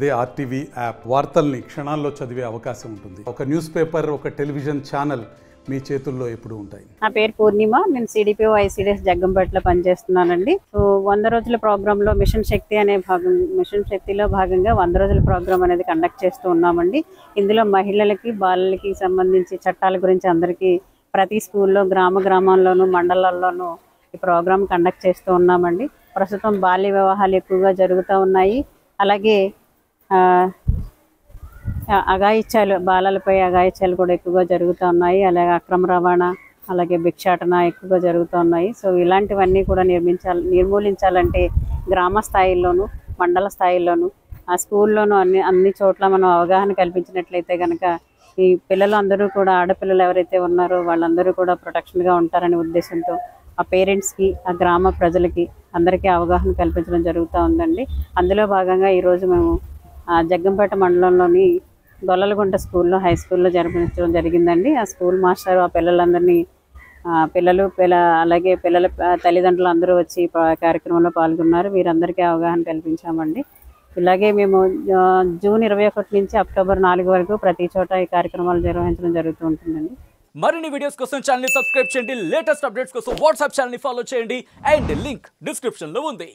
అదే RTV app వార్తల్ని క్షణాల్లో చదివే అవకాశం ఉంటుంది ఒక న్యూస్ పేపర్ ఒక టెలివిజన్ ఛానల్ మీ చేతుల్లో ఎప్పుడూ ఉంటాయి నా పేరు పూర్ణిమ నేను సిడిపిఓ ఐసిడిఎస్ జగ్గంపేటలో పనిచేస్తున్నానండి సో వంద రోజుల ప్రోగ్రామ్ లో మిషన్ శక్తి అనే భాగం మిషన్ శక్తిలో భాగంగా వంద రోజుల ప్రోగ్రామ్ అనేది కండక్ట్ చేస్తూ ఉన్నామండి ఇందులో మహిళలకి బాలలకి సంబంధించి చట్టాల గురించి అందరికీ ప్రతి స్కూల్లో గ్రామ గ్రామాల్లోనూ మండలాల్లోనూ ఈ ప్రోగ్రామ్ కండక్ట్ చేస్తూ ఉన్నామండి ప్రస్తుతం బాల్య వివాహాలు ఎక్కువగా జరుగుతూ ఉన్నాయి అలాగే ఆ, ఆ- అఘాయిత్యాలు బాలలపై అఘాయిత్యాలు కూడా ఎక్కువగా జరుగుతూ ఉన్నాయి అలాగే అక్రమ రవాణా అలాగే భిక్షాటన ఎక్కువగా జరుగుతూ ఉన్నాయి సో ఇలాంటివన్నీ కూడా నిర్మించాలి నిర్మూలించాలంటే గ్రామ స్థాయిల్లోనూ మండల స్థాయిల్లోనూ ఆ స్కూల్లోనూ అన్ని అన్ని చోట్ల మనం అవగాహన కల్పించినట్లయితే కనుక ఈ పిల్లలు అందరూ కూడా ఆడపిల్లలు ఎవరైతే ఉన్నారో వాళ్ళందరూ కూడా ప్రొటెక్షన్గా ఉంటారనే ఉద్దేశంతో ఆ పేరెంట్స్కి ఆ గ్రామ ప్రజలకి అందరికీ అవగాహన కల్పించడం జరుగుతూ ఉందండి అందులో భాగంగా ఈరోజు మేము ఆ జగ్గంపేట మండలంలోని గొల్లలగుంట స్కూల్లో హై స్కూల్లో జరిపించడం జరిగిందండి ఆ స్కూల్ మాస్టర్ ఆ పిల్లలందరినీ ఆ, పిల్లలు పిల్ల అలాగే పిల్లల ప- తల్లిదండ్రులు అందరూ వచ్చి ఈ ప- కార్యక్రమంలో పాల్గొన్నారు వీరందరికీ అవగాహన కల్పించామండి ఇలాగే మేము ఆ, జూన్ ఇరవై ఒకటి నుంచి అక్టోబర్ నాలుగు వరకు ప్రతి చోట ఈ కార్యక్రమాలు నిర్వహించడం జరుగుతూ ఉంటుందండి మరిన్ని వీడియోస్ కోసం ఛానల్ ని సబ్స్క్రైబ్ చేయండి లేటెస్ట్ అప్డేట్స్ కోసం వాట్సాప్ ఛానల్ ని ఫాలో చేయండి అండ్ లింక్ డిస్క్రిప్షన్ లో ఉంది